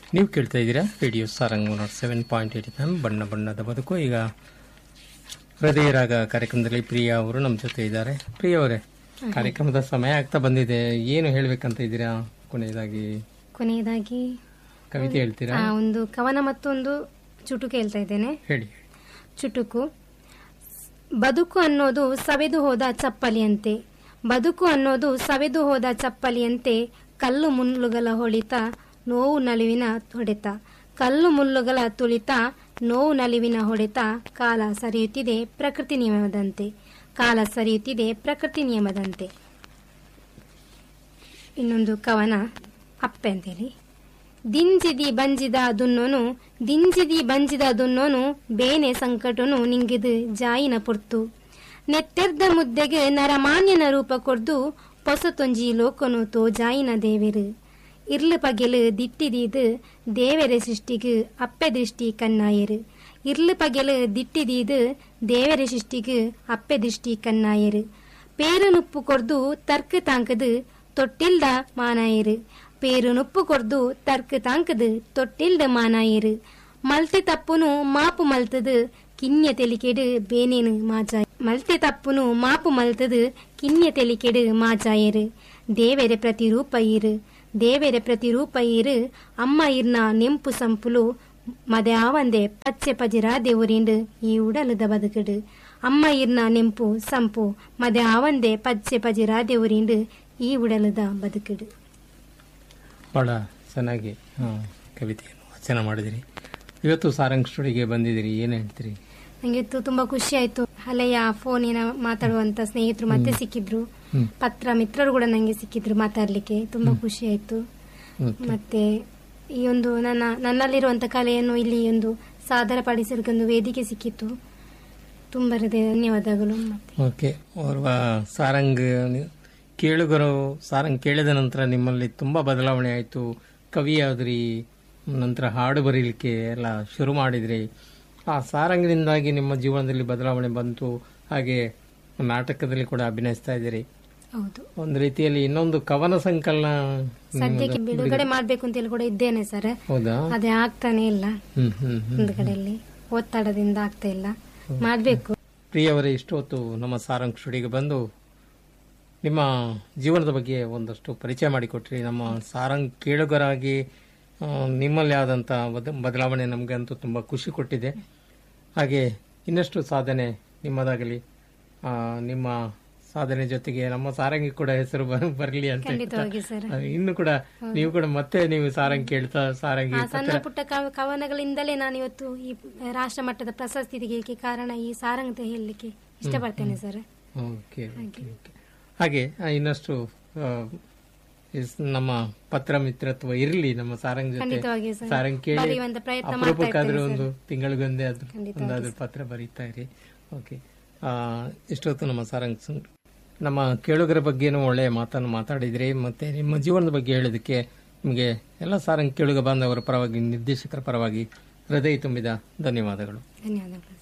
ನೀವು ಕೇಳ್ತಾ ಇದ್ದೀರಾ radio Sarang nought seven point eight F ಬಣ್ಣ ಬಣ್ಣದ ಬದುಕು ಈಗ ಹೃದಯ ರಾಗ ಕಾರ್ಯಕ್ರಮದಲ್ಲಿ ಪ್ರಿಯಾ ಅವರು ನಮ್ಮ ಜೊತೆ ಇದ್ದಾರೆ ಪ್ರಿಯಾ ಅವರೇ ಕಾರ್ಯಕ್ರಮದ ಸಮಯ ಆಗ್ತಾ ಬಂದಿದೆ ಏನು ಹೇಳ್ಬೇಕಂತ ಇದ್ದೀರಾ ಕೊನೆಯದಾಗಿ ಕೊನೆಯದಾಗಿ ಕವಿತೆ ಹೇಳ್ತೀರಾ ಆ, ಒಂದು ಕವನ ಮತ್ತೊಂದು ಚುಟುಕು ಹೇಳ್ತಾ ಇದ್ದೇನೆ ಹೇಳಿ ಚುಟುಕು ಬದುಕು ಅನ್ನೋದು ಸವೆದು ಹೋದ ಚಪ್ಪಲಿಯಂತೆ ಬದುಕು ಅನ್ನೋದು ಸವೆದು ಹೋದ ಚಪ್ಪಲಿಯಂತೆ ಕಲ್ಲು ಮುಳ್ಳುಗಳ ಹೊಳಿತ ನೋವು ನಲಿವಿನ ಹೊಡೆತ ಕಲ್ಲು ಮುಳ್ಳುಗಳ ತುಳಿತ ನೋವು ನಲಿವಿನ ಹೊಡೆತ ಕಾಲ ಸರಿಯುತ್ತಿದೆ ಪ್ರಕೃತಿ ನಿಯಮದಂತೆ ಕಾಲ ಸರಿಯುತ್ತಿದೆ ಪ್ರಕೃತಿ ನಿಯಮದಂತೆ ಇನ್ನೊಂದು ಕವನ ಅಪ್ಪೆ ಅಂತೇಳಿ ದಿಂಜಿದಿ ಬಂಜಿದ ದುನ್ನೋನು ದಿಂಜಿದಿ ಬಂಜಿದ ದುನ್ನೋನು ಬೇನೆ ಸಂಕಟನು ನಿಂಗಿದು ಜಾಯಿನ ಪುರ್ತು ನೆತ್ತೆರ್ದ ಮುದ್ದೆಗೆ ನರಮಾನ್ಯನ ರೂಪ ಕೊಡ್ದು ಪೊಸತೊಂಜಿ ಲೋಕನು ತೋ ಜಾಯಿನ ದೇವೆರು ಇರ್ಲು ಪಗೆಲು ದಿಟ್ಟಿದೀದು ದೇವರ ಸೃಷ್ಟಿಗು ಅಪ್ಪೆ ದೃಷ್ಟಿ ಕಣ್ಣಾಯರು ಇರ್ಲು ಪಗೆಲು ದಿಟ್ಟಿದೀದು ದೇವರ ಸೃಷ್ಟಿಗು ಅಪ್ಪೆ ದೃಷ್ಟಿ ಕಣ್ಣಾಯರು பேரு நுப்பு கொர்து தர்க்கு தாங்குது தொட்டில்ட மானாயிரு பேரு நுப்பு கொர்ದು ತರ್ಕ್ ತಾಂಕದು ತೊಟ್ಟಿಲ್ದ ಮಾನಾಯಿರು ಮಲ್ತೆ ತಪ್ಪುನು ಮಾಪು ಮಲ್ತದು ಕಿನ್ಯ ತೆಲಿಕೆಡು ಬೇನೇನು ಮಾಜಾಯ್ ಮಲ್ತೆ ತಪ್ಪುನು ಮಾಪು ಮಲ್ತದು ಕಿನ್ಯ ತೆಲಿಕೆಡು ಮಾಜಾಯರು ದೇವೆರೆ ಪ್ರತಿರೂಪ ಇರು ದೇವೆರೆ ಪ್ರತಿರೂಪ ಇರು ಅಮ್ಮ ಇರ್ನ ನೆಂಪು ಸಂಪುಲು ಮದ್ಯಾವಂದೆ ಪಚ್ಚೆ ಪಜಿರ ದೇವರಿಂಡು ಈ ಉಡಲದ ಬದುಕಡು ಅಮ್ಮ ಇರ್ನ ನೆಂಪು ಸಂಪು ಮದ್ಯಾವಂದೆ ಪಚ್ಚೆ ಪಜಿರ ದೇವರಿಂಡು ಈ ಉಡಲದ ಬದುಕಡು ಬಹಳ ಚೆನ್ನಾಗಿ ಆ, ಕವಿತೆಯನ್ನು ವಾಚನ ಮಾಡಿದಿರಿ ಇವತ್ತು ಸಾರಂಗ್ ಸ್ಟುಡಿಯೋಗೆ ಬಂದಿದ್ದೀರಿ ಏನು ಹೇಳ್ತೀರಿ ನಂಗೆ ತು- ತುಂಬಾ ಖುಷಿ ಆಯ್ತು ಹಳೆಯ ಫೋನಿನ ಮಾತಾಡುವಂತ ಸ್ನೇಹಿತರು ಮತ್ತೆ ಸಿಕ್ಕಿದ್ರು ಹ್ಮ್. ಪತ್ರ ಮಿತ್ರರು ಕೂಡ ನಂಗೆ ಸಿಕ್ಕಿದ್ರು ಮಾತಾಡ್ಲಿಕ್ಕೆ ತುಂಬಾ ಖುಷಿ ಆಯ್ತು ಮತ್ತೆ ಮತ್ತೆ ಈ ಒಂದು ನನ್ನ ನನ್ನಲ್ಲಿರುವಂತ ಕಲೆಯನ್ನು ಇಲ್ಲಿ ಒಂದು ಸಾದರಪಡಿಸಲಿಕ್ಕೆ ಒಂದು ವೇದಿಕೆ ಸಿಕ್ಕಿತ್ತು ತುಂಬಾ ಹೃದಯ ಧನ್ಯವಾದಗಳು ಮತ್ತೆ ಓಕೆ ಓರ್ವ ಸಾರಂಗ್ ನಿ- ಕೇಳುಗರು ಸಾರಂಗ್ ಕೇಳಿದ ನಂತರ ನಿಮ್ಮಲ್ಲಿ ತುಂಬಾ ಬದಲಾವಣೆ ಆಯಿತು ಕವಿ ಆದ್ರಿ ನಂತರ ಹಾಡು ಬರೀಲಿಕ್ಕೆ ಎಲ್ಲ ಶುರು ಮಾಡಿದ್ರಿ ಆ ಸಾರಂಗಿನಿಂದಾಗಿ ನಿಮ್ಮ ಜೀವನದಲ್ಲಿ ಬದಲಾವಣೆ ಬಂತು ಹಾಗೆ ನಾಟಕದಲ್ಲಿ ಕೂಡ ಅಭಿನಯಿಸ್ತಾ ಇದ್ದೀರಿ ಹೌದು ಒಂದು ರೀತಿಯಲ್ಲಿ ಇನ್ನೊಂದು ಕವನ ಸಂಕಲನ ಸದ್ಯಕ್ಕೆ ಬಿಡುಗಡೆ ಮಾಡ್ಬೇಕು ಅಂತ ಹೇಳಿ ಕೂಡ ಇದ್ದೇನೆ ಸರ್ ಹೌದಾ ಅದೇ ಆಗ್ತಾನೆ ಇಲ್ಲ ಹ್ಮ್ ಹ್ಮ್ ಹ್ಮ್ ಒಂದು ಕಡೆಯಲ್ಲಿ ಒತ್ತಡದಿಂದ ಆಗ್ತಾ ಇಲ್ಲ ಮಾಡ್ಬೇಕು ಪ್ರಿಯವರೇ ಇಷ್ಟೊತ್ತು ನಮ್ಮ ಸಾರಂಗ್ ಸ್ಟುಡಿಯೋಗೆ ಬಂದು ನಿಮ್ಮ ಜೀವನದ ಬಗ್ಗೆ ಒಂದಷ್ಟು ಪರಿಚಯ ಮಾಡಿಕೊಟ್ರಿ ನಮ್ಮ ಸಾರಂಗ್ ಕೇಳುಗರಾಗಿ ಆ, ನಿಮ್ಮಲ್ಲಿ ಆದಂಥ ಬದ- ಬದಲಾವಣೆ ನಮಗಂತೂ ತುಂಬ ಖುಷಿ ಕೊಟ್ಟಿದೆ ಹಾಗೆ ಇನ್ನಷ್ಟು ಸಾಧನೆ ನಿಮ್ಮದಾಗಲಿ ಆ, ನಿಮ್ಮ ಸಾಧನೆ ಜೊತೆಗೆ ನಮ್ಮ ಸಾರಂಗಿ ಕೂಡ ಹೆಸರು ಬರಲಿ ಅಂತ ಹೇಳ್ತಾ, ಖಂಡಿತವಾಗಿ ಸರ್ ಆ, ಇನ್ನು ಕೂಡ ನೀವು ಕೂಡ ಮತ್ತೆ ನೀವು ಸಾರಂಗ್ ಕೇಳ್ತಾ ಸಾರಂಗಿ ಆ ಸಣ್ಣ ಪುಟ್ಟ ಕವ- ಕವನಗಳಿಂದಲೇ ನಾನು ಇವತ್ತು ಈ ರಾಷ್ಟ್ರ ಮಟ್ಟದ ಪ್ರಶಸ್ತಿ ತೆಗೆಯಲಿಕ್ಕೆ ಕಾರಣ ಈ ಸಾರಂಗ್ ಅಂತ ಹೇಳಲಿಕ್ಕೆ ಇಷ್ಟಪಡ್ತೇನೆ ಸರ್ ಓಕೆ ಓಕೆ ಓಕೆ ಹಾಗೆ ಆ, ಇನ್ನಷ್ಟು ಆ, ಇಸ್- ನಮ್ಮ ಪತ್ರ ಮಿತ್ರತ್ವ ಇರಲಿ ನಮ್ಮ ಸಾರಂಗ್ ಜೊತೆ ಖಂಡಿತವಾಗಿಯೂ ಸರ್. ಸಾರಂಗ್ ಕೇಳಿ ಬರೆಯುವಂತ ಪ್ರಯತ್ನ ಮಾಡ್ತಾ ಅಪರೂಪಕ್ಕಾದ್ರೂ ಇರ್ತೇನೆ ಒಂದು ತಿಂಗಳಿಗೊಂದೇ ಆದ್ರೂ ಖಂಡಿತವಾಗಿ ಒಂದಾದ್ರೂ ಪತ್ರ ಬರೀತಾ ಇರಿ ಓಕೆ ಆ, ಇಷ್ಟೊತ್ತು ನಮ್ಮ ಸಾರಂಗ್ ಸಂಗ್- ನಮ್ಮ ಕೇಳುಗರ ಬಗ್ಗೆನೂ ಒಳ್ಳೆಯ ಮಾತನ್ನು ಮಾತಾಡಿದ್ರಿ ಮತ್ತೆ ನಿಮ್ಮ ಜೀವನದ ಬಗ್ಗೆ ಹೇಳೋದಕ್ಕೆ ನಿಮಗೆ ಎಲ್ಲ ಸಾರಂಗ್ ಕೇಳುಗ ಬಾಂಧವರ ಪರವಾಗಿ ನಿರ್ದೇಶಕರ ಪರವಾಗಿ ಹೃದಯ ತುಂಬಿದ ಧನ್ಯವಾದಗಳು ಧನ್ಯವಾದಗಳು